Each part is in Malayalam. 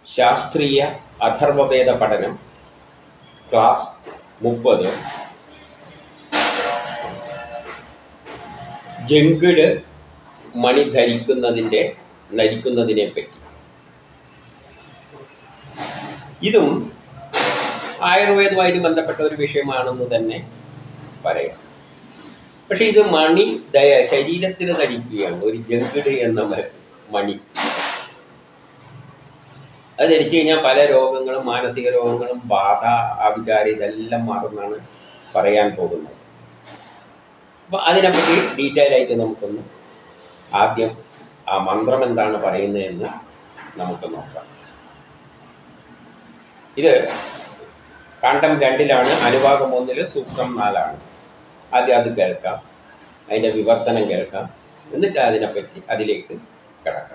ശാസ്ത്രീയ അഥർവവേദ പഠനം ക്ലാസ് മുപ്പത് ജങ്കിട് മണി ധരിക്കുന്നതിൻ്റെ ധരിക്കുന്നതിനെ പറ്റി ഇതും ആയുർവേദവുമായിട്ട് ബന്ധപ്പെട്ട ഒരു വിഷയമാണെന്ന് തന്നെ പറയാം പക്ഷെ ഇത് മണി ദയ ശരീരത്തിൽ ധരിക്കുകയാണ് ഒരു ജങ്കിട് എന്ന മ- മണി അത് ധരിച്ചു കഴിഞ്ഞാൽ പല രോഗങ്ങളും മാനസിക രോഗങ്ങളും ബാധ ആഭിചാര ഇതെല്ലാം മാറുമെന്നാണ് പറയാൻ പോകുന്നത് അപ്പോൾ അതിനെപ്പറ്റി ഡീറ്റെയിൽ ആയിട്ട് നമുക്കൊന്ന് ആദ്യം ആ മന്ത്രം എന്താണ് പറയുന്നതെന്ന് നമുക്ക് നോക്കാം ഇത് കാണ്ഡം രണ്ടിലാണ് അനുഭാഗം ഒന്നിൽ സൂക്തം നാലാണ് ആദ്യം അത് കേൾക്കാം അതിൻ്റെ വിവർത്തനം കേൾക്കാം എന്നിട്ട് അതിനെപ്പറ്റി അതിലേക്ക് കിടക്കാം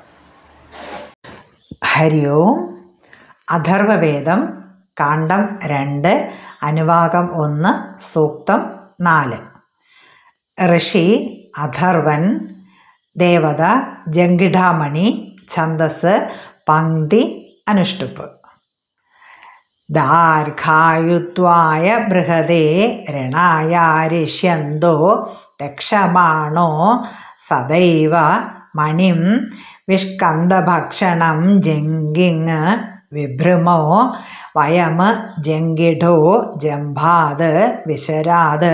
ഹരി ഓം അഥർവവേദം കാണ്ഡം രണ്ട് അനുവാകം ഒന്ന് സൂക്തം നാല് ഋഷി അഥർവൻ ദേവത ജങ്കിടാമണി ഛന്ദസ് പങ്ക്തി അനുഷ്ടുപ്പ് ദാർഘായുത്വായ ബൃഹദേ രണായാരിഷ്യന്തോ ദക്ഷമാണോ സദൈവ മണിം വിഷ്കന്ദഭക്ഷണം ജങ്കിങ് വിഭ്രമോ വയം ജങ്കിഢോ ജംഭാത് വിശരാത്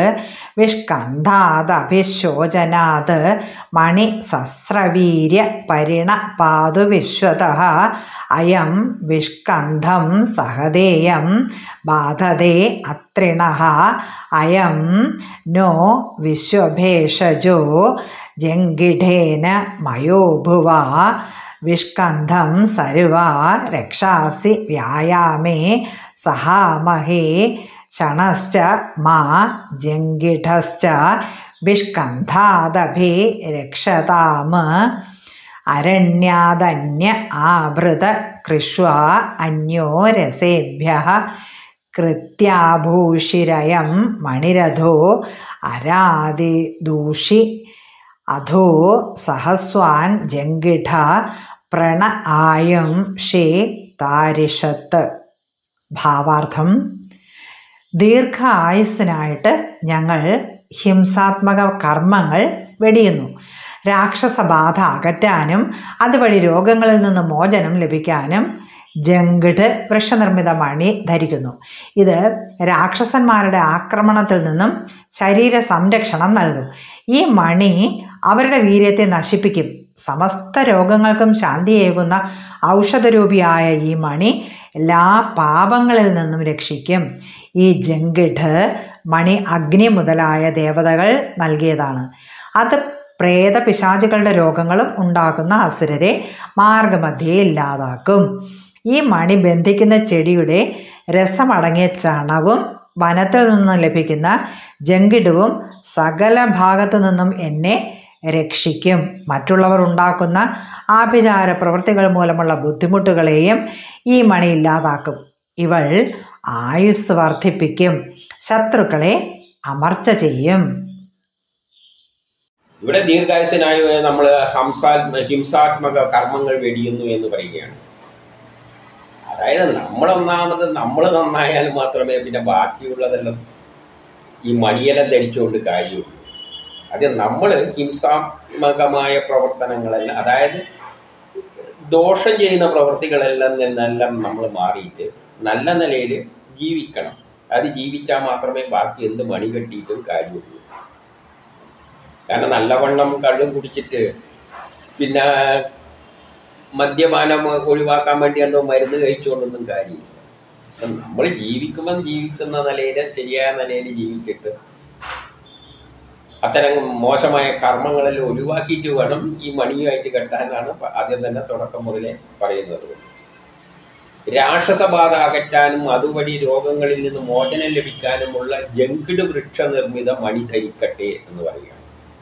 വിഷ്കന്ധാദഭിശോചനാത് മണി സസ്രവീര്യ പരിണ പാതു വിശ്വത അയം വിഷ്കന്ധം സഹദേയം ബാധതേ അത്രിണ അയം നോ വിശ്വഭേഷജോ ജങ്കിഢേന മയോഭുവ വിഷ്കന്ധം സർവാ രക്ഷാസി വ്യായാമേ സഹാമഹേ ക്ഷണശ്ച മാ ജങ്കിഠശ്ച വിഷ്കന്ധാദഭി രക്ഷതാം അരണ്യാദന്യ ആഭൃത കൃഷ്വ അന്യോ രസേഭ്യ കൃത്യാഭൂഷിരയം മണിരഥോ അരാതിദൂഷി അധോ സഹസ്വാൻ ജങ്കിഠ പ്രണ ആയം ഷേ താരിഷത്ത് ഭാവാർത്ഥം ദീർഘ ആയുസ്സിനായിട്ട് ഞങ്ങൾ ഹിംസാത്മക കർമ്മങ്ങൾ വെടിയുന്നു രാക്ഷസബാധ അകറ്റാനും അതുവഴി രോഗങ്ങളിൽ നിന്ന് മോചനം ലഭിക്കാനും ജങ്കിട് വൃക്ഷനിർമ്മിത മണി ധരിക്കുന്നു ഇത് രാക്ഷസന്മാരുടെ ആക്രമണത്തിൽ നിന്നും ശരീര സംരക്ഷണം നൽകും ഈ മണി അവരുടെ വീര്യത്തെ നശിപ്പിക്കും സമസ്ത രോഗങ്ങൾക്കും ശാന്തിയേകുന്ന ഔഷധരൂപിയായ ഈ മണി എല്ലാ പാപങ്ങളിൽ നിന്നും രക്ഷിക്കും ഈ ജങ്കിഡ് മണി അഗ്നി മുതലായ ദേവതകൾ നൽകിയതാണ് അത് പ്രേത പിശാചുകളുടെ രോഗങ്ങളും ഉണ്ടാക്കുന്ന അസുരരെ മാർഗമധ്യേ ഇല്ലാതാക്കും ഈ മണി ബന്ധിക്കുന്ന ചെടിയുടെ രസമടങ്ങിയ ചണവും വനത്തിൽ നിന്നും ലഭിക്കുന്ന ജങ്കിടുവും സകല ഭാഗത്തു നിന്നും എന്നെ രക്ഷിക്കും മറ്റുള്ളവർ ഉണ്ടാക്കുന്ന ആഭിചാര പ്രവൃത്തികൾ മൂലമുള്ള ബുദ്ധിമുട്ടുകളെയും ഈ മണി ഇല്ലാതാക്കും ഇവൾ ആയുസ് വർദ്ധിപ്പിക്കും ശത്രുക്കളെ അമർച്ച ചെയ്യും ഇവിടെ ദീർഘായുസനായ നമ്മൾ ഹംസാത്മ ഹിംസാത്മക കർമ്മങ്ങൾ വെടിയുന്നു എന്ന് പറയുകയാണ് അതായത് നമ്മളൊന്നാമത് നമ്മൾ നന്നായാൽ മാത്രമേ പിന്നെ ബാക്കിയുള്ളതെല്ലാം ഈ മണിയെല്ലാം ധരിച്ചുകൊണ്ട് കാര്യമുള്ളൂ അത് നമ്മൾ ഹിംസാത്മകമായ പ്രവർത്തനങ്ങളെല്ലാം അതായത് ദോഷം ചെയ്യുന്ന പ്രവൃത്തികളെല്ലാം നിന്നെല്ലാം നമ്മൾ മാറിയിട്ട് നല്ല നിലയിൽ ജീവിക്കണം അത് ജീവിച്ചാൽ മാത്രമേ ബാക്കി എന്ത് മണി കെട്ടിയിട്ടും കാര്യമുള്ളൂ കാരണം നല്ലവണ്ണം കള്ളും കുടിച്ചിട്ട് പിന്നെ മദ്യപാനം ഒഴിവാക്കാൻ വേണ്ടി എന്തോ മരുന്ന് കഴിച്ചുകൊണ്ടൊന്നും കാര്യമില്ല അപ്പം നമ്മൾ ജീവിക്കുമ്പം ജീവിക്കുന്ന നിലയിൽ ശരിയായ നിലയിൽ ജീവിച്ചിട്ട് അത്തരം മോശമായ കർമ്മങ്ങളിൽ ഒഴിവാക്കിയിട്ട് വേണം ഈ മണിയുമായിട്ട് കെട്ടാനാണ് ആദ്യം തന്നെ തുടക്കം മുതലേ പറയുന്നത് രാക്ഷസബാധ അകറ്റാനും അതുവഴി രോഗങ്ങളിൽ നിന്ന് മോചനം ലഭിക്കാനുമുള്ള ജങ്കിട് വൃക്ഷ നിർമ്മിത മണി ധരിക്കട്ടെ എന്ന് പറയുകയാണ്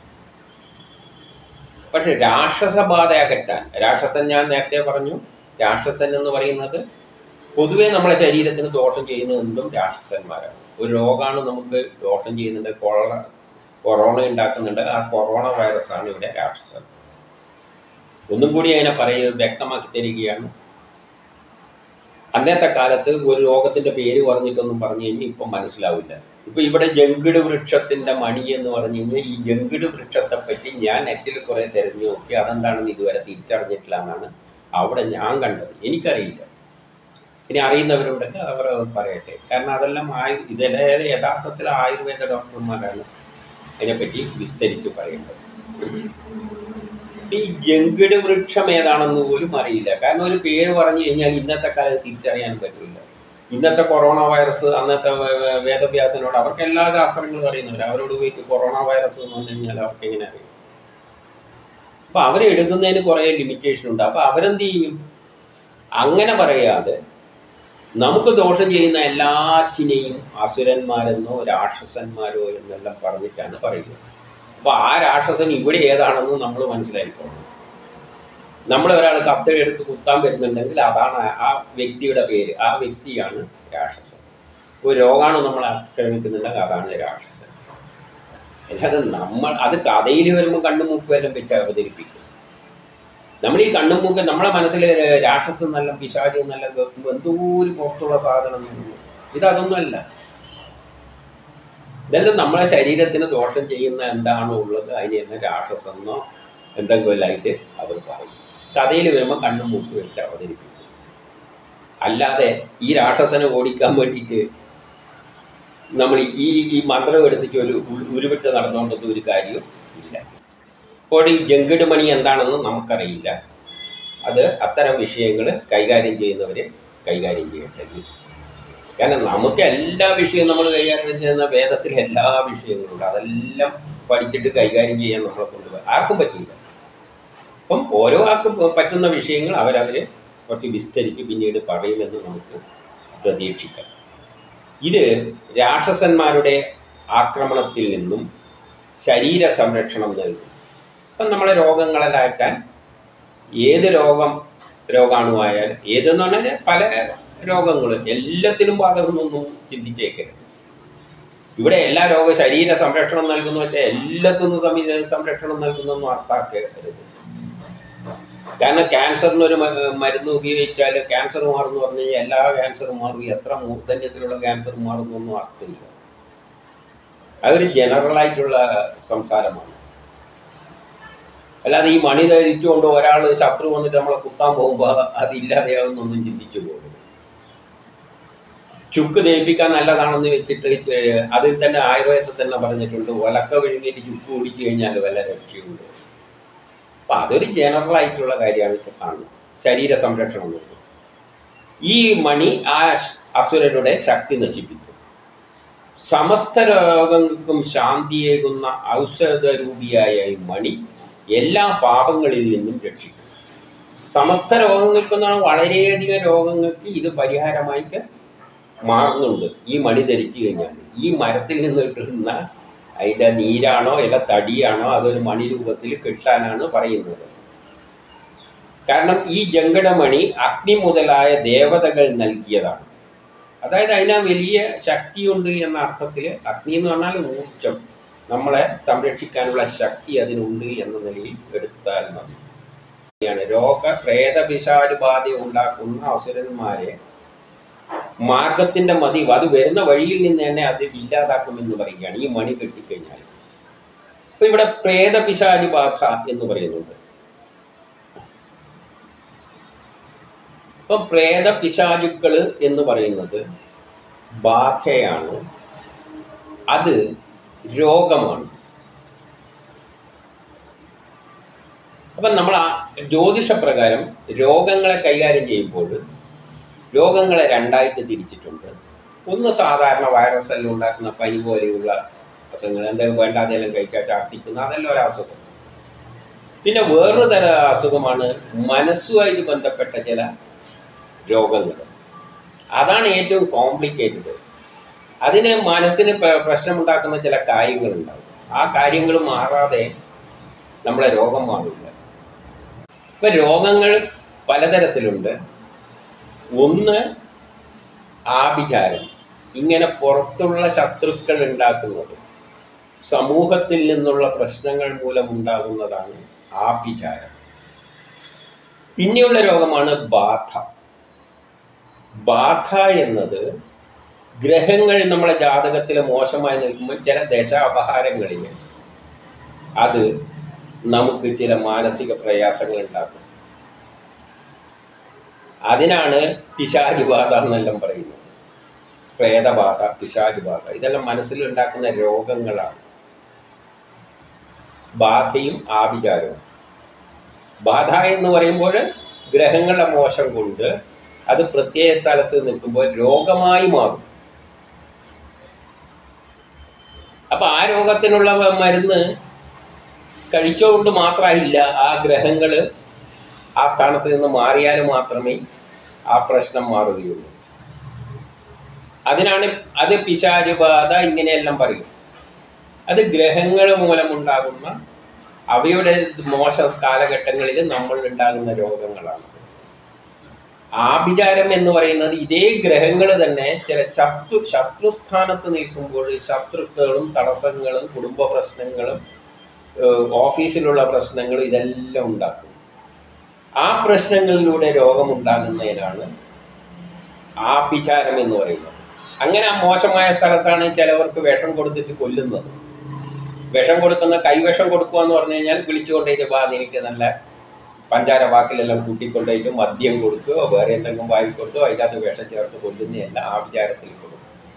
പക്ഷെ രാക്ഷസബാധ അകറ്റാൻ രാക്ഷസൻ ഞാൻ നേരത്തെ പറഞ്ഞു രാക്ഷസൻ എന്ന് പറയുന്നത് പൊതുവേ നമ്മളെ ശരീരത്തിന് ദോഷം ചെയ്യുന്നത് എന്തും രാക്ഷസന്മാരാണ് ഒരു രോഗമാണ് നമുക്ക് ദോഷം ചെയ്യുന്നുണ്ട് കൊറോണ കൊറോണ ഉണ്ടാക്കുന്നുണ്ട് ആ കൊറോണ വൈറസാണ് ഇവിടെ രാക്ഷസൻ ഒന്നും കൂടി അതിനെ പറയുന്നത് വ്യക്തമാക്കി തരികയാണ് അന്നത്തെ കാലത്ത് ഒരു രോഗത്തിന്റെ പേര് പറഞ്ഞിട്ടൊന്നും പറഞ്ഞു കഴിഞ്ഞാൽ ഇപ്പം മനസ്സിലാവില്ല ഇപ്പൊ ഇവിടെ ജങ്കിട് വൃക്ഷത്തിന്റെ മണി എന്ന് പറഞ്ഞു കഴിഞ്ഞാൽ ഈ ജങ്കിട് വൃക്ഷത്തെ പറ്റി ഞാൻ നെറ്റിൽ കുറെ തിരഞ്ഞു നോക്കി അതെന്താണെന്ന് ഇതുവരെ തിരിച്ചറിഞ്ഞിട്ടില്ല എന്നാണ് അവിടെ ഞാൻ കണ്ടത് എനിക്കറിയില്ല ഇനി അറിയുന്നവരുണ്ടെങ്കിൽ അവർ പറയട്ടെ കാരണം അതെല്ലാം ആയു ഇതെല്ലാം യഥാർത്ഥത്തിൽ ആയുർവേദ ഡോക്ടർമാരാണ് അതിനെപ്പറ്റി വിസ്തരിച്ച് പറയേണ്ടത് ഈ ജങ്കിട് വൃക്ഷം ഏതാണെന്ന് പോലും അറിയില്ല കാരണം ഒരു പേര് പറഞ്ഞു കഴിഞ്ഞാൽ ഇന്നത്തെ കാലത്ത് തിരിച്ചറിയാൻ പറ്റില്ല ഇന്നത്തെ കൊറോണ വൈറസ് അന്നത്തെ വേ- വേ- വേദവ്യാസനോട് അവർക്ക് എല്ലാ ശാസ്ത്രങ്ങളും അറിയുന്നവർ അവരോട് പോയിട്ട് കൊറോണ വൈറസ് എന്ന് പറഞ്ഞു കഴിഞ്ഞാൽ അവർക്ക് എങ്ങനെ അറിയും അപ്പൊ അവർ എഴുതുന്നതിന് കുറേ ലിമിറ്റേഷൻ ഉണ്ട് അപ്പൊ അവരെന്ത് ചെയ്യും അങ്ങനെ പറയാതെ നമുക്ക് ദോഷം ചെയ്യുന്ന എല്ലാറ്റിനെയും അസുരന്മാരെന്നോ രാക്ഷസന്മാരോ എന്നെല്ലാം പറഞ്ഞിട്ടാണ് പറയുക അപ്പൊ ആ രാക്ഷസൻ ഇവിടെ ഏതാണെന്ന് നമ്മൾ മനസ്സിലായിക്കോണം നമ്മൾ ഒരാൾ കത്ത് എടുത്ത് കുത്താൻ വരുന്നുണ്ടെങ്കിൽ അതാണ് ആ വ്യക്തിയുടെ പേര് ആ വ്യക്തിയാണ് രാക്ഷസൻ ഒരു രോഗാണു നമ്മൾ ആക്രമിക്കുന്നുണ്ടെങ്കിൽ അതാണ് രാക്ഷസൻ അല്ലാതെ നമ്മൾ അത് കഥയിൽ വരുമ്പോൾ കണ്ണും മൂക്കും എല്ലാം വെച്ച് അവതരിപ്പിക്കും നമ്മൾ ഈ കണ്ണും മൂക്കും നമ്മളെ മനസ്സിൽ രാക്ഷസൻ നല്ല പിശാചി നല്ല കേൾക്കുമ്പോൾ എന്തോ ഒരു പുറത്തുള്ള സാധനം തോന്നുന്നു. ഇതതൊന്നുമല്ല ഇതെല്ലാം നമ്മളെ ശരീരത്തിന് ദോഷം ചെയ്യുന്ന എന്താണോ ഉള്ളത് അതിന് തന്നെ രാക്ഷസെന്നോ എന്തെങ്കിലും ആയിട്ട് അവർ പറയും കഥയിൽ വരുമ്പോൾ കണ്ണും മൂക്ക് വെച്ച് അവതരിപ്പിക്കും അല്ലാതെ ഈ രാക്ഷസനെ ഓടിക്കാൻ വേണ്ടിയിട്ട് നമ്മൾ ഈ ഈ മന്ത്രം എടുത്തിട്ട് ഒരു ഉ- ഉരുവിട്ട് നടന്നുകൊണ്ടത് ഒരു കാര്യവും ഇല്ല അപ്പോൾ ഈ ജങ്കിട് മണി എന്താണെന്ന് നമുക്കറിയില്ല അത് അത്തരം വിഷയങ്ങൾ കൈകാര്യം ചെയ്യുന്നവർ കൈകാര്യം ചെയ്യട്ടെ ഈ കാരണം നമുക്ക് എല്ലാ വിഷയവും നമ്മൾ കൈകാര്യം ചെയ്യുന്ന വേദത്തിൽ എല്ലാ വിഷയങ്ങളും ഉണ്ട് അതെല്ലാം പഠിച്ചിട്ട് കൈകാര്യം ചെയ്യാൻ നമ്മളെ കൊണ്ടുപോകും ആർക്കും പറ്റില്ല അപ്പം ഓരോ ആൾക്കും പറ്റുന്ന വിഷയങ്ങൾ അവരവർ കുറച്ച് വിസ്തരിച്ച് പിന്നീട് പറയുമെന്ന് നമുക്ക് പ്രതീക്ഷിക്കാം ഇത് രാക്ഷസന്മാരുടെ ആക്രമണത്തിൽ നിന്നും ശരീര സംരക്ഷണം നൽകും ഇപ്പം നമ്മളെ രോഗങ്ങളെല്ലാറ്റാൻ ഏത് രോഗം രോഗാണുവായാൽ ഏതെന്ന് പറഞ്ഞാൽ പല രോഗങ്ങൾ എല്ലാത്തിനും ബാധകമെന്നൊന്നും ചിന്തിച്ചേക്കരുത് ഇവിടെ എല്ലാ രോഗ ശരീര സംരക്ഷണം നൽകുന്നു വെച്ചാൽ എല്ലാത്തിനും സമീ- സംരക്ഷണം നൽകുന്നൊന്നും അർത്ഥാക്കരുത് കാരണം ക്യാൻസറിന് ഒരു മ- മരുന്ന് ഉപയോഗിച്ചാൽ ക്യാൻസർ മാറുന്നു പറഞ്ഞു കഴിഞ്ഞാൽ എല്ലാ ക്യാൻസറും മാറും എത്ര മൂർധന്യത്തിലുള്ള ക്യാൻസർ മാറുന്നൊന്നും അർത്ഥമില്ല അതൊരു ജനറലായിട്ടുള്ള സംസാരമാണ് അല്ലാതെ ഈ മണി ധരിച്ചുകൊണ്ട് ഒരാൾ ശത്രു വന്നിട്ട് നമ്മളെ കുത്താൻ പോകുമ്പോൾ അതില്ലാതെയാവുന്നൊന്നും ചിന്തിച്ചു പോകും ചുക്ക് തേപ്പിക്കാൻ നല്ലതാണെന്ന് വെച്ചിട്ട് ചെ- അതിൽ തന്നെ ആയുർവേദത്തിൽ തന്നെ പറഞ്ഞിട്ടുണ്ട് ഒലക്ക വിഴുങ്ങിയിട്ട് ചുക്ക് കുടിച്ചു കഴിഞ്ഞാൽ വല്ല രക്ഷയുണ്ട് അപ്പം അതൊരു ജനറൽ ആയിട്ടുള്ള കാര്യമാണ് ഇപ്പോൾ കാണുന്നത് ശരീര സംരക്ഷണം എന്നുള്ളത് ഈ മണി ആ ശ്- അസുരരുടെ ശക്തി നശിപ്പിക്കും സമസ്ത രോഗങ്ങൾക്കും ശാന്തിയേകുന്ന ഔഷധരൂപിയായ ഈ മണി എല്ലാ പാപങ്ങളിൽ നിന്നും രക്ഷിക്കും സമസ്ത രോഗങ്ങൾക്കെന്നാണ് വളരെയധികം രോഗങ്ങൾക്ക് ഇത് പരിഹാരമായിട്ട് മാറുന്നുണ്ട് ഈ മണി ധരിച്ചു കഴിഞ്ഞാൽ ഈ മരത്തിൽ നിന്ന് കിട്ടുന്ന അതിൻ്റെ നീരാണോ അല്ല തടിയാണോ അതൊരു മണി രൂപത്തിൽ കിട്ടാനാണ് പറയുന്നത് കാരണം ഈ ജങ്കടമണി അഗ്നി മുതലായ ദേവതകൾ നൽകിയതാണ് അതായത് അതിന് വലിയ ശക്തിയുണ്ട് എന്ന അർത്ഥത്തിൽ അഗ്നി എന്ന് പറഞ്ഞാൽ ഊർജം നമ്മളെ സംരക്ഷിക്കാനുള്ള ശക്തി അതിനുണ്ട് എന്ന നിലയിൽ എടുത്താൽ മതി ാണ് രോഗ പ്രേത പിശാച് ബാധ ഉണ്ടാക്കുന്ന അസുരന്മാരെ മാർഗത്തിന്റെ മതി അത് വരുന്ന വഴിയിൽ നിന്ന് തന്നെ അത് ഇല്ലാതാക്കുമെന്ന് പറയുകയാണ് ഈ മണി കെട്ടിക്കഴിഞ്ഞാൽ അപ്പൊ ഇവിടെ പ്രേത പിശാച് ബാധ എന്ന് പറയുന്നുണ്ട് ഇപ്പൊ പ്രേത പിശാചുക്കൾ എന്ന് പറയുന്നത് ബാധയാണ് അത് രോഗമാണ് അപ്പം നമ്മൾ ആ ജ്യോതിഷപ്രകാരം രോഗങ്ങളെ കൈകാര്യം ചെയ്യുമ്പോൾ രോഗങ്ങളെ രണ്ടായിട്ട് തിരിച്ചിട്ടുണ്ട് ഒന്ന് സാധാരണ വൈറസ് എല്ലാം ഉണ്ടാക്കുന്ന പനി പോലെയുള്ള അസുഖങ്ങൾ എന്തെങ്കിലും വേണ്ടാതെല്ലാം കഴിച്ചാൽ ഛർദ്ദിക്കുന്ന അതെല്ലാം ഒരു അസുഖം പിന്നെ വേറൊരു തരം അസുഖമാണ് മനസ്സുമായിട്ട് ബന്ധപ്പെട്ട ചില രോഗങ്ങൾ അതാണ് ഏറ്റവും കോംപ്ലിക്കേറ്റഡ് അതിന് മനസ്സിന് പ്ര- പ്രശ്നമുണ്ടാക്കുന്ന ചില കാര്യങ്ങളുണ്ടാവും ആ കാര്യങ്ങൾ മാറാതെ നമ്മളെ രോഗം മാറില്ല ഇപ്പം രോഗങ്ങൾ പലതരത്തിലുണ്ട് ഒന്ന് ആഭിചാരം ഇങ്ങനെ പുറത്തുള്ള ശത്രുക്കൾ ഉണ്ടാക്കുന്നത് സമൂഹത്തിൽ നിന്നുള്ള പ്രശ്നങ്ങൾ മൂലമുണ്ടാകുന്നതാണ് ആഭിചാരം പിന്നെയുള്ള രോഗമാണ് ബാധ ബാധ എന്നത് ഗ്രഹങ്ങൾ നമ്മളെ ജാതകത്തിൽ മോശമായി നിൽക്കുമ്പോൾ ചില ദശാപഹാരങ്ങളിൽ അത് നമുക്ക് ചില മാനസിക പ്രയാസങ്ങൾ ഉണ്ടാക്കും അതിനാണ് പിശാചുബാധ എന്നെല്ലാം പറയുന്നത് പ്രേതബാധ പിശാചുബാധ ഇതെല്ലാം മനസ്സിൽ ഉണ്ടാക്കുന്ന രോഗങ്ങളാണ് ബാധയും ആഭിചാരവും ബാധ എന്ന് പറയുമ്പോൾ ഗ്രഹങ്ങളുടെ മോശം കൊണ്ട് അത് പ്രത്യേക സ്ഥലത്ത് നിൽക്കുമ്പോൾ രോഗമായി മാറും അപ്പൊ ആ രോഗത്തിനുള്ള മരുന്ന് കഴിച്ചുകൊണ്ട് മാത്രമില്ല ആ ഗ്രഹങ്ങൾ ആ സ്ഥാനത്ത് നിന്ന് മാറിയാൽ മാത്രമേ ആ പ്രശ്നം മാറുകയുള്ളൂ അതിനാണ് അത് പിശാചുബാധ ഇങ്ങനെയെല്ലാം പറയും അത് ഗ്രഹങ്ങൾ മൂലമുണ്ടാകുന്ന അവയുടെ മോശ കാലഘട്ടങ്ങളിൽ നമ്മൾ ഉണ്ടാകുന്ന രോഗങ്ങളാണ് ആഭിചാരം എന്ന് പറയുന്നത് ഇതേ ഗ്രഹങ്ങൾ തന്നെ ചില ശത്രു ശത്രുസ്ഥാനത്ത് നിൽക്കുമ്പോൾ ശത്രുക്കളും തടസ്സങ്ങളും കുടുംബ പ്രശ്നങ്ങളും ഏഹ് ഓഫീസിലുള്ള പ്രശ്നങ്ങളും ഇതെല്ലാം ഉണ്ടാക്കും ആ പ്രശ്നങ്ങളിലൂടെ രോഗമുണ്ടാകുന്നതിനാണ് ആഭിചാരം എന്ന് പറയുന്നത് അങ്ങനെ ആ മോശമായ സ്ഥലത്താണ് ചിലവർക്ക് വിഷം കൊടുത്തിട്ട് കൊല്ലുന്നത് വിഷം കൊടുക്കുന്ന കൈവിഷം കൊടുക്കുക എന്ന് പറഞ്ഞു കഴിഞ്ഞാൽ വിളിച്ചുകൊണ്ടേറ്റ് ബാ എനിക്ക് നല്ല പഞ്ചാര വാക്കിലെല്ലാം കൂട്ടിക്കൊണ്ടേറ്റ് മദ്യം കൊടുക്കുകയോ വേറെ എന്തെങ്കിലും വാങ്ങി കൊടുക്കുകയോ അതിനകത്ത് വിഷം ചേർത്ത് കൊല്ലുന്നതല്ല ആഭിചാരത്തിൽ കൊടുക്കും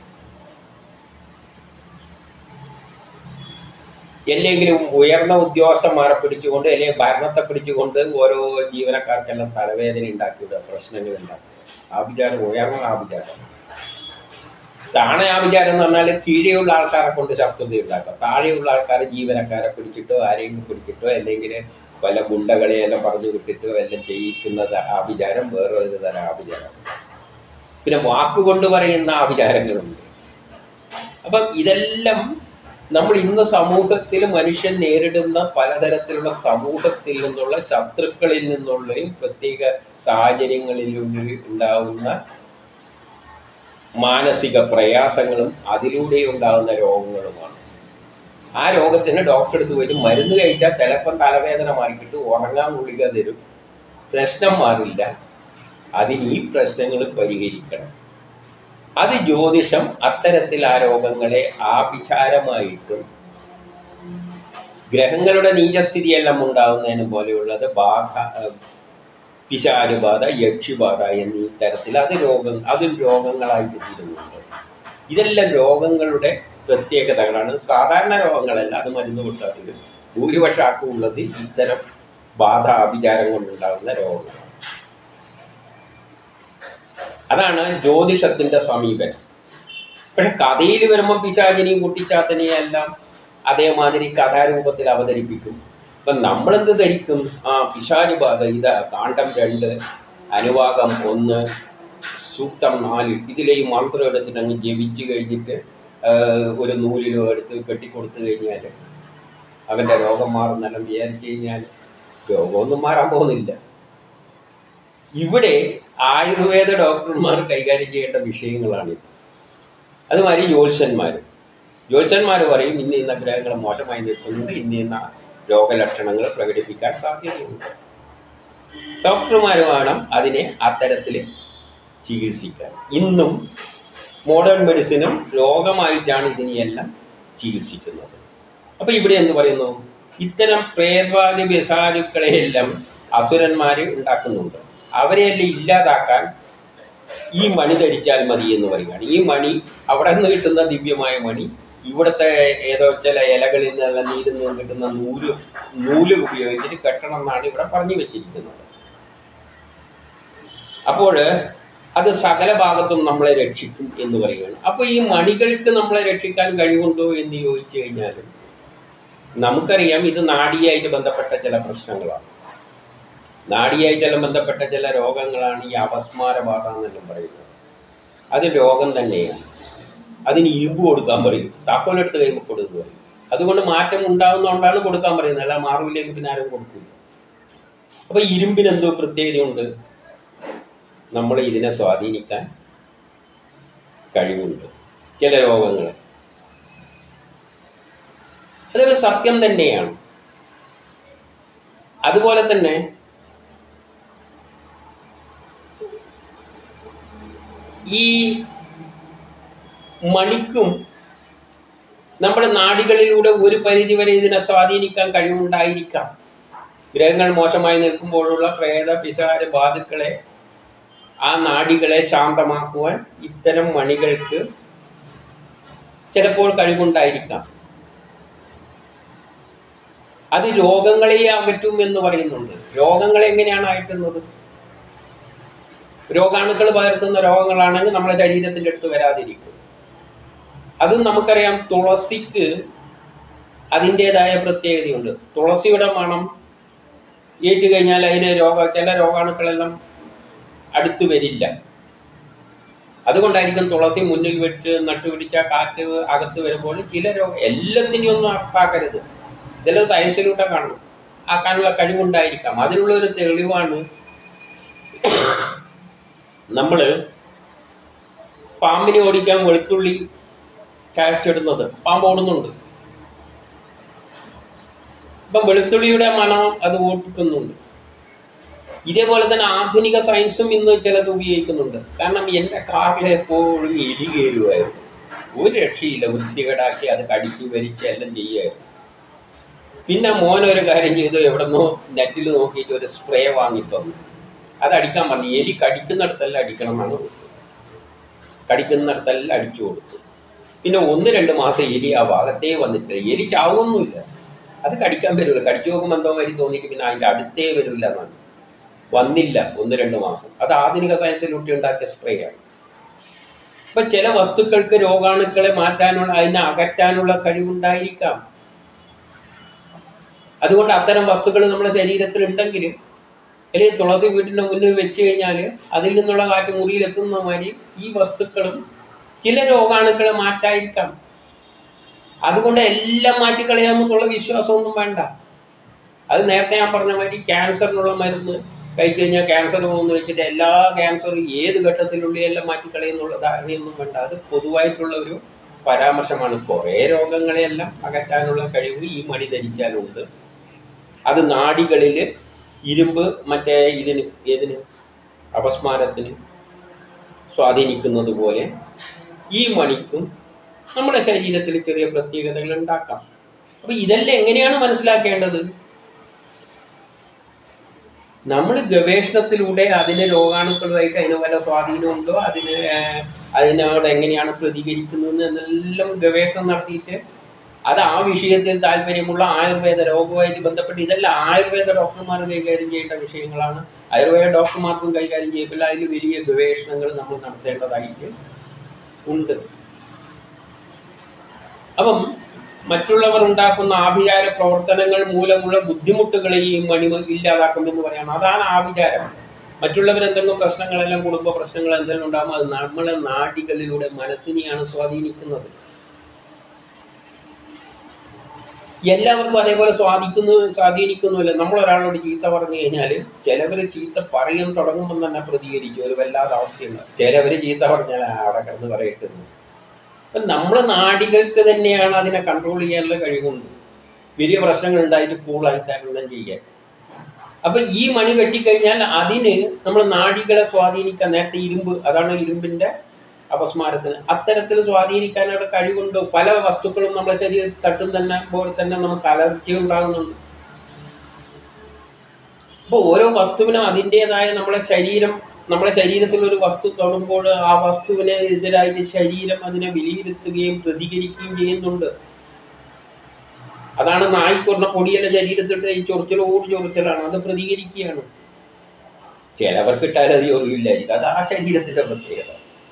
അല്ലെങ്കിലും ഉയർന്ന ഉദ്യോഗസ്ഥന്മാരെ പിടിച്ചുകൊണ്ട് അല്ലെങ്കിൽ ഭരണത്തെ പിടിച്ചുകൊണ്ട് ഓരോ ജീവനക്കാർക്കെല്ലാം തലവേദന ഉണ്ടാക്കിവിടുക പ്രശ്നങ്ങൾ ഉണ്ടാക്കുക ആഭിചാരം ഉയർന്ന ആഭിചാരം താണ ആഭിചാരം എന്ന് പറഞ്ഞാൽ കീഴെയുള്ള ആൾക്കാരെ കൊണ്ട് ശത്രുത ഉണ്ടാക്കുക താഴെയുള്ള ആൾക്കാരെ ജീവനക്കാരെ പിടിച്ചിട്ടോ ആരെയും പിടിച്ചിട്ടോ അല്ലെങ്കിൽ വല്ല ഗുണ്ടകളെയെല്ലാം പറഞ്ഞു വിട്ടിട്ടോ എല്ലാം ചെയ്യിക്കുന്നത് ആഭിചാരം വേറെ ഒരു തരം ആഭിചാരം പിന്നെ വാക്കുകൊണ്ട് പറയുന്ന ആഭിചാരങ്ങളുണ്ട് അപ്പം ഇതെല്ലാം നമ്മൾ ഇന്ന് സമൂഹത്തിൽ മനുഷ്യൻ നേരിടുന്ന പലതരത്തിലുള്ള സമൂഹത്തിൽ നിന്നുള്ള ശത്രുക്കളിൽ നിന്നുള്ളയും പ്രത്യേക സാഹചര്യങ്ങളിലൂടെ ഉണ്ടാവുന്ന മാനസിക പ്രയാസങ്ങളും അതിലൂടെ ഉണ്ടാകുന്ന രോഗങ്ങളുമാണ് ആ രോഗത്തിന് ഡോക്ടർ അടുത്ത് പോയിട്ട് മരുന്ന് കഴിച്ചാൽ ചിലപ്പം തലവേദന മാറിക്കിട്ട് ഉറങ്ങാൻ ഗുളിക തരും പ്രശ്നം മാറില്ല അതിന് ഈ പ്രശ്നങ്ങൾ പരിഹരിക്കണം അത് ജ്യോതിഷം അത്തരത്തിൽ ആ രോഗങ്ങളെ ആഭിചാരമായിട്ടും ഗ്രഹങ്ങളുടെ നീചസ്ഥിതിയെല്ലാം ഉണ്ടാകുന്നതിന് പോലെയുള്ളത് ബാധ ഏഹ്, പിശാചുബാധ യക്ഷിബാധ എന്നീ തരത്തിൽ അത് രോഗം അതും രോഗങ്ങളായിട്ട് തീരുന്നുണ്ട് ഇതെല്ലാം രോഗങ്ങളുടെ പ്രത്യേകതകളാണ് സാധാരണ രോഗങ്ങളല്ല അത് മരുന്ന് കൊടുത്താലും ഭൂരിപക്ഷം ആർക്കും ഉള്ളത് ഇത്തരം ബാധ ആഭിചാരം കൊണ്ടുണ്ടാകുന്ന രോഗങ്ങളാണ് അതാണ് ജ്യോതിഷത്തിന്റെ സമീപനം പക്ഷെ കഥയിൽ വരുമ്പോൾ പിശാചിനെയും കുട്ടിച്ചാത്തനെയും എല്ലാം അതേമാതിരി കഥാരൂപത്തിൽ അവതരിപ്പിക്കും അപ്പം നമ്മളെന്ത് ധരിക്കും ആ പിശാച് ബാധ ഇത് കാണ്ഡം രണ്ട് അനുവാദം ഒന്ന് സൂക്തം നാല് ഇതിലെ ഈ മന്ത്രം എടുത്തിട്ട് അങ്ങ് ജപിച്ച് കഴിഞ്ഞിട്ട് ആ, ഒരു നൂലിലോ എടുത്ത് കെട്ടിക്കൊടുത്തു കഴിഞ്ഞാൽ അവൻ്റെ രോഗം മാറുന്നെല്ലാം വിചാരിച്ചു കഴിഞ്ഞാൽ രോഗമൊന്നും മാറാൻ പോകുന്നില്ല ഇവിടെ ആയുർവേദ ഡോക്ടർമാർ കൈകാര്യം ചെയ്യേണ്ട വിഷയങ്ങളാണിത് അതുമാതിരി ജ്യോത്സ്യന്മാർ ജ്യോത്സ്യന്മാർ പറയും ഇന്ന ഇന്ന ഗ്രഹങ്ങൾ മോശമായി നിൽക്കുന്നുണ്ട് ഇന്ന ഇന്ന രോഗലക്ഷണങ്ങൾ പ്രകടിപ്പിക്കാൻ സാധ്യതയുണ്ട് ഡോക്ടർമാർ വേണം അതിനെ അത്തരത്തിൽ ചികിത്സിക്കാൻ ഇന്നും മോഡേൺ മെഡിസിനും രോഗമായിട്ടാണ് ഇതിനെയെല്ലാം ചികിത്സിക്കുന്നത് അപ്പോൾ ഇവിടെ എന്ത് പറയുന്നു ഇത്തരം പ്രേതവാദി ബിസാരുക്കളെയെല്ലാം അസുരന്മാർ ഉണ്ടാക്കുന്നുണ്ട് അവരെയെല്ലാം ഇല്ലാതാക്കാൻ ഈ മണി ധരിച്ചാൽ മതി എന്ന് പറയുകയാണ് ഈ മണി അവിടെ നിന്ന് കിട്ടുന്ന ദിവ്യമായ മണി ഇവിടുത്തെ ഏതോ ചില ഇലകളിൽ നിന്നെല്ലാം നീരിൽ നിന്ന് കിട്ടുന്ന നൂല് നൂല് ഉപയോഗിച്ചിട്ട് കെട്ടണം എന്നാണ് ഇവിടെ പറഞ്ഞു വെച്ചിരിക്കുന്നത് അപ്പോൾ അത് സകല ഭാഗത്തും നമ്മളെ രക്ഷിക്കും എന്ന് പറയുകയാണ് അപ്പോൾ ഈ മണികൾക്ക് നമ്മളെ രക്ഷിക്കാൻ കഴിവുണ്ടോ എന്ന് ചോദിച്ചു കഴിഞ്ഞാൽ നമുക്കറിയാം ഇത് നാഡിയായിട്ട് ബന്ധപ്പെട്ട ചില പ്രശ്നങ്ങളാണ് നാഡിയായിട്ടെല്ലാം ബന്ധപ്പെട്ട ചില രോഗങ്ങളാണ് ഈ അപസ്മാരബാധ എന്നെല്ലാം പറയുന്നത് അത് രോഗം തന്നെയാണ് അതിന് ഇരുമ്പ് കൊടുക്കാൻ പറയും താക്കോലെടുത്ത് കഴിയുമ്പോൾ കൊടുക്കുക പറയും അതുകൊണ്ട് മാറ്റം ഉണ്ടാകുന്നതുകൊണ്ടാണ് കൊടുക്കാൻ പറയുന്നത് അല്ല മാറില്ലെങ്കിൽ പിന്നെ ആരും കൊടുക്കില്ല അപ്പോൾ ഇരുമ്പിന് എന്തോ പ്രത്യേകതയുണ്ട് നമ്മൾ ഇതിനെ സ്വാധീനിക്കാൻ കഴിവുണ്ട് ചില രോഗങ്ങൾ അതൊരു സത്യം തന്നെയാണ് അതുപോലെ തന്നെ ഈ മണിക്കും നമ്മുടെ നാടികളിലൂടെ ഒരു പരിധി വരെ ഇതിനെ സ്വാധീനിക്കാൻ കഴിവുണ്ടായിരിക്കാം ഗ്രഹങ്ങൾ മോശമായി നിൽക്കുമ്പോഴുള്ള പ്രേത പിശാര ബാധുക്കളെ ആ നാടികളെ ശാന്തമാക്കുവാൻ ഇത്തരം മണികൾക്ക് ചിലപ്പോൾ കഴിവുണ്ടായിരിക്കാം അത് രോഗങ്ങളെ അകറ്റും എന്ന് പറയുന്നുണ്ട് രോഗങ്ങൾ എങ്ങനെയാണ് അകറ്റുന്നത് രോഗാണുക്കൾ പകർത്തുന്ന രോഗങ്ങളാണെങ്കിൽ നമ്മുടെ ശരീരത്തിൻ്റെ അടുത്ത് വരാതിരിക്കും അതും നമുക്കറിയാം തുളസിക്ക് അതിൻ്റെതായ പ്രത്യേകതയുണ്ട് തുളസിയുടെ മണം ഏറ്റു കഴിഞ്ഞാൽ അതിന് രോഗ ചില രോഗാണുക്കളെല്ലാം അടുത്ത് വരില്ല അതുകൊണ്ടായിരിക്കും തുളസി മുന്നിൽ വെച്ച് നട്ടുപിടിച്ച കാറ്റ് അകത്ത് വരുമ്പോൾ ചില രോഗം എല്ലാത്തിനെയും ഒന്നും അപ്പാക്കരുത് ഇതെല്ലാം സയൻസിലൂടെ കാണണം ആക്കാനുള്ള കഴിവുണ്ടായിരിക്കാം അതിനുള്ള ഒരു തെളിവാണ് നമ്മൾ പാമ്പിനെ ഓടിക്കാൻ വെളുത്തുള്ളി കാഴ്ചയിടുന്നത് പാമ്പ് ഓടുന്നുണ്ട് ഇപ്പം വെളുത്തുള്ളിയുടെ മണം അത് ഓടിക്കുന്നുണ്ട് ഇതേപോലെ തന്നെ ആധുനിക സയൻസും ഇന്ന് ചിലത് ഉപയോഗിക്കുന്നുണ്ട് കാരണം എൻ്റെ കാറിൽ എപ്പോഴും എലി കയറുമായിരുന്നു ഒരു രക്ഷയില്ല വൃത്തികേടാക്കി അത് കടിച്ച് വലിച്ച് എല്ലാം ചെയ്യുമായിരുന്നു പിന്നെ മോൻ ഒരു കാര്യം ചെയ്തു എവിടെന്നോ നെറ്റിൽ നോക്കിയിട്ട് ഒരു സ്പ്രേ വാങ്ങി തന്നു അത് അടിക്കാൻ പറഞ്ഞു എലി കടിക്കുന്നിടത്തെല്ലാം അടിക്കണം എന്നാണ് കൊടുത്തത് കടിക്കുന്നിടത്തെല്ലാം അടിച്ചു കൊടുത്തു പിന്നെ ഒന്ന് രണ്ട് മാസം എലി ആ ഭാഗത്തേ വന്നിട്ടില്ല എലി ചാവൊന്നുമില്ല അത് കടിക്കാൻ വരില്ല കടിച്ചു നോക്കുമ്പോൾ എന്തോ മാതിരി തോന്നിയിട്ട് പിന്നെ അതിൻ്റെ അടുത്തേ വരില്ല എന്നാണ് വന്നില്ല ഒന്ന് രണ്ട് മാസം അത് ആധുനിക സയൻസിലൂട്ടി ഉണ്ടാക്കിയ സ്പ്രേ ആണ് ഇപ്പൊ ചില വസ്തുക്കൾക്ക് രോഗാണുക്കളെ മാറ്റാനുള്ള അതിനെ അകറ്റാനുള്ള കഴിവുണ്ടായിരിക്കാം അതുകൊണ്ട് അത്തരം വസ്തുക്കൾ നമ്മുടെ ശരീരത്തിൽ ഉണ്ടെങ്കിൽ അല്ലെങ്കിൽ തുളസി വീട്ടിൻ്റെ മുന്നിൽ വെച്ച് കഴിഞ്ഞാൽ അതിൽ നിന്നുള്ള കാറ്റ് മുറിയിലെത്തുന്ന മാതിരി ഈ വസ്തുക്കളും ചില രോഗാണുക്കളെ മാറ്റായിരിക്കാം അതുകൊണ്ട് എല്ലാം മാറ്റിക്കളയാമെന്നുള്ള വിശ്വാസമൊന്നും വേണ്ട അത് നേരത്തെ ഞാൻ പറഞ്ഞ മാതിരി ക്യാൻസറിനുള്ള മരുന്ന് കഴിച്ചു കഴിഞ്ഞാൽ ക്യാൻസർ പോകുമെന്ന് വെച്ചിട്ട് എല്ലാ ക്യാൻസറും ഏത് ഘട്ടത്തിലുള്ള എല്ലാം മാറ്റിക്കളയുന്നുള്ള ധാരണയൊന്നും വേണ്ട അത് പൊതുവായിട്ടുള്ള ഒരു പരാമർശമാണ് കുറേ രോഗങ്ങളെയെല്ലാം അകറ്റാനുള്ള കഴിവ് ഈ മണി ധരിച്ചാലുണ്ട് അത് നാടികളിൽ ഇരുമ്പ് മറ്റേ ഇതിന് ഏതിന് അപസ്മാരത്തിന് സ്വാധീനിക്കുന്നത് പോലെ ഈ മണിക്കും നമ്മുടെ ശരീരത്തിൽ ചെറിയ പ്രത്യേകതകൾ ഉണ്ടാക്കാം അപ്പൊ ഇതെല്ലാം എങ്ങനെയാണ് മനസ്സിലാക്കേണ്ടത് നമ്മൾ ഗവേഷണത്തിലൂടെ അതിന് രോഗാണുക്കളുമായിട്ട് അതിന് വല്ല സ്വാധീനമുണ്ടോ അതിന് ഏർ, അതിനോട് എങ്ങനെയാണ് പ്രതികരിക്കുന്നത് എന്നെല്ലാം ഗവേഷണം നടത്തിയിട്ട് അത് ആ വിഷയത്തിൽ താല്പര്യമുള്ള ആയുർവേദ രോഗവുമായിട്ട് ബന്ധപ്പെട്ട് ഇതെല്ലാം ആയുർവേദ ഡോക്ടർമാർ കൈകാര്യം ചെയ്യേണ്ട വിഷയങ്ങളാണ് ആയുർവേദ ഡോക്ടർമാർക്കും കൈകാര്യം ചെയ്യപ്പില്ല അതിൽ വലിയ ഗവേഷണങ്ങൾ നമ്മൾ നടത്തേണ്ടതായിട്ട് ഉണ്ട് അപ്പം മറ്റുള്ളവർ ഉണ്ടാക്കുന്ന ആഭിചാര പ്രവർത്തനങ്ങൾ മൂലമുള്ള ബുദ്ധിമുട്ടുകളെ ഈ മണി ഇല്ലാതാക്കുമെന്ന് പറയണം അതാണ് ആഭിചാരം മറ്റുള്ളവർ എന്തെങ്കിലും പ്രശ്നങ്ങളെല്ലാം കുടുംബ പ്രശ്നങ്ങൾ എന്തെങ്കിലും ഉണ്ടാകുമ്പോൾ അത് നമ്മളെ നാടികളിലൂടെ മനസ്സിനെയാണ് സ്വാധീനിക്കുന്നത് എല്ലാവർക്കും അതേപോലെ സ്വാധീനിക്കുന്നു സ്വാധീനിക്കുന്നുമില്ല നമ്മൾ ഒരാളോട് ചീത്ത പറഞ്ഞു കഴിഞ്ഞാൽ ചിലവർ ചീത്ത പറയാൻ തുടങ്ങുമ്പോൾ തന്നെ പ്രതികരിക്കും ഒരു വല്ലാത്ത അവസ്ഥയുണ്ട് ചിലവർ ചീത്ത പറഞ്ഞാൽ "ആ, അവിടെ കിടന്ന് പറയട്ടുന്നു അപ്പം നമ്മളെ നാടികൾക്ക് തന്നെയാണ് അതിനെ കൺട്രോൾ ചെയ്യാനുള്ള കഴിവുണ്ട് വലിയ പ്രശ്നങ്ങൾ ഉണ്ടായിട്ട് കൂളായി തരണം ചെയ്യാൻ അപ്പൊ ഈ മണി കെട്ടിക്കഴിഞ്ഞാൽ അതിന് നമ്മൾ നാടികളെ സ്വാധീനിക്കാൻ നേരത്തെ ഇരുമ്പ് അതാണ് ഇരുമ്പിന്റെ അപസ്മാരത്തിന് അത്തരത്തിൽ സ്വാധീനിക്കാനുള്ള കഴിവുണ്ട് പല വസ്തുക്കളും നമ്മുടെ ശരീരത്തിൽ തട്ടും തന്നെ പോലെ തന്നെ നമുക്ക് അലർജി ഉണ്ടാകുന്നുണ്ട് അപ്പോൾ ഓരോ വസ്തുവിനും അതിൻ്റെതായ നമ്മുടെ ശരീരം നമ്മുടെ ശരീരത്തിൽ ഒരു വസ്തു തൊടുമ്പോൾ ആ വസ്തുവിനെ എതിരായിട്ട് ശരീരം അതിനെ വിലയിരുത്തുകയും പ്രതികരിക്കുകയും ചെയ്യുന്നുണ്ട് അതാണ് നായിക്കൊന്ന പൊടിയുടെ ശരീരത്തിട്ട് ഈ ചൊറിച്ചിലോട് ചൊറിച്ചിലാണ് അത് പ്രതികരിക്കുകയാണ് ചിലവർക്ക് ഇട്ടാൽ അത് ചൊറിയില്ലായിരിക്കും അത് ആ ശരീരത്തിന്റെ പ്രത്യേകത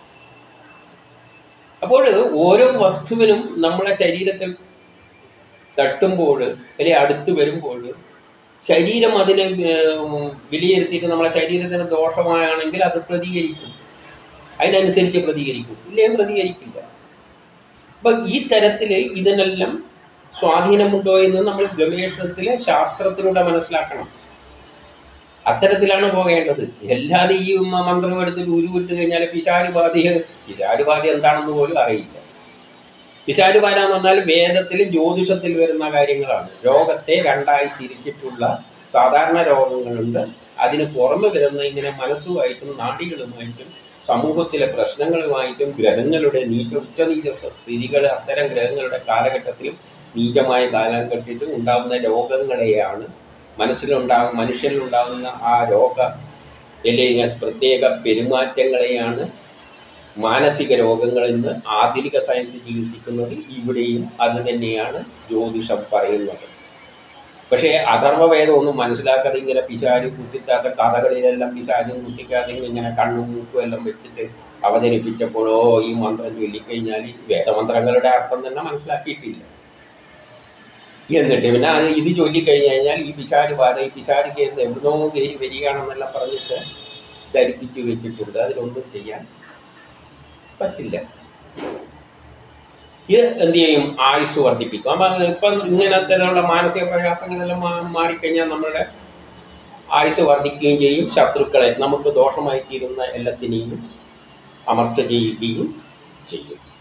അപ്പോൾ ഓരോ വസ്തുവിനും നമ്മുടെ ശരീരത്തിൽ തട്ടുമ്പോൾ അല്ലെങ്കിൽ അടുത്ത് വരുമ്പോൾ ശരീരം അതിനെ ഏർ, വിലയിരുത്തിയിട്ട് നമ്മളെ ശരീരത്തിന് ദോഷമാണെങ്കിൽ അത് പ്രതികരിക്കും അതിനനുസരിച്ച് പ്രതികരിക്കും ഇല്ലേ പ്രതികരിക്കില്ല അപ്പം ഈ തരത്തിൽ ഇതിനെല്ലാം സ്വാധീനമുണ്ടോ എന്ന് നമ്മൾ ഗവേഷണത്തിലെ ശാസ്ത്രത്തിലൂടെ മനസ്സിലാക്കണം അത്തരത്തിലാണ് പോകേണ്ടത് അല്ലാതെ ഈ മ- മന്ത്രം എടുത്തിട്ട് ഉരുവിട്ട് കഴിഞ്ഞാൽ പിശാരുബാധി പിശാരുബാധി എന്താണെന്ന് പോലും അറിയില്ല പിശാരുബാധ എന്ന് പറഞ്ഞാൽ വേദത്തിലും ജ്യോതിഷത്തിൽ വരുന്ന കാര്യങ്ങളാണ് രോഗത്തെ രണ്ടായി തിരിച്ചിട്ടുള്ള സാധാരണ രോഗങ്ങളുണ്ട് അതിന് പുറമെ വരുന്ന ഇങ്ങനെ മനസ്സുമായിട്ടും നാടികളുമായിട്ടും സമൂഹത്തിലെ പ്രശ്നങ്ങളുമായിട്ടും ഗ്രഹങ്ങളുടെ നീച ഉച്ചനീച സ്ഥിതികൾ അത്തരം ഗ്രഹങ്ങളുടെ കാലഘട്ടത്തിലും നീചമായ കാലഘട്ടത്തിൽ ഉണ്ടാകുന്ന രോഗങ്ങളെയാണ് മനസ്സിലുണ്ടാകുന്ന മനുഷ്യനിലുണ്ടാകുന്ന ആ രോഗ അല്ലെങ്കിൽ പ്രത്യേക പെരുമാറ്റങ്ങളെയാണ് മാനസിക രോഗങ്ങളെന്ന് ആധുനിക സയൻസ് ചികിത്സിക്കുന്നത് ഇവിടെയും അത് തന്നെയാണ് ജ്യോതിഷം പറയുന്നത് പക്ഷേ അഥർവവേദം ഒന്നും മനസ്സിലാക്കാതെ ഇങ്ങനെ പിശാര് കുത്തിക്കാത്ത കഥകളിലെല്ലാം പിശാരും കുത്തിക്കാതെ ഇങ്ങനെ കണ്ണും മൂക്കും എല്ലാം വെച്ചിട്ട് അവതരിപ്പിച്ചപ്പോഴോ ഈ മന്ത്രം ചൊല്ലിക്കഴിഞ്ഞാൽ ഈ വേദമന്ത്രങ്ങളുടെ അർത്ഥം തന്നെ മനസ്സിലാക്കിയിട്ടില്ല എന്നിട്ട് പിന്നെ അത് ഇത് ചൊല്ലിക്കഴിഞ്ഞ് കഴിഞ്ഞാൽ ഈ പിശാര് ബാധ ഈ പിശാര് കേസ് എവിടുന്നോ കയറി വരികയാണെന്നെല്ലാം പറഞ്ഞിട്ട് ധരിപ്പിച്ച് വെച്ചിട്ടുണ്ട് അതിലൊന്നും ചെയ്യാൻ പറ്റില്ല ഇത് എന്ത് ചെയ്യും ആയുസ് വർദ്ധിപ്പിക്കും അപ്പം ഇപ്പം ഇങ്ങനത്തെ മാനസിക പ്രയാസങ്ങളെല്ലാം മാ- മാറിക്കഴിഞ്ഞാൽ നമ്മളുടെ ആയുസ് വർദ്ധിക്കുകയും ചെയ്യും ശത്രുക്കളെ നമുക്ക് ദോഷമായി തീരുന്ന എല്ലാത്തിനെയും അമർച്ച ചെയ്യുകയും ചെയ്യും